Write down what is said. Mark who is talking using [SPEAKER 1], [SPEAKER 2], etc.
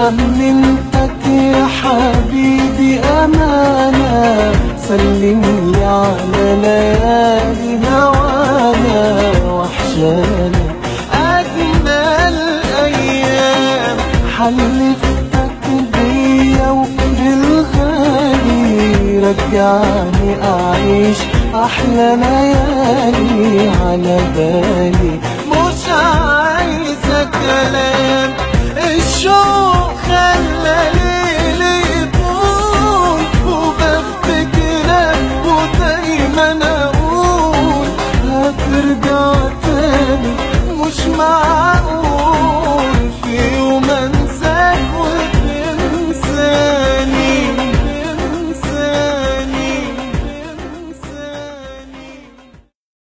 [SPEAKER 1] أمنتك يا حبيبي أمانة سلم لي على ليالي هوانا وحشانا أجمل أيام حلفتك بيا وبالغالي رجعني أعيش أحلى ليالي على بالي مش عايزة كلام الشوق خلى ليلي يطول وبفتكرك ودايما أقول هترجع تاني مش معقول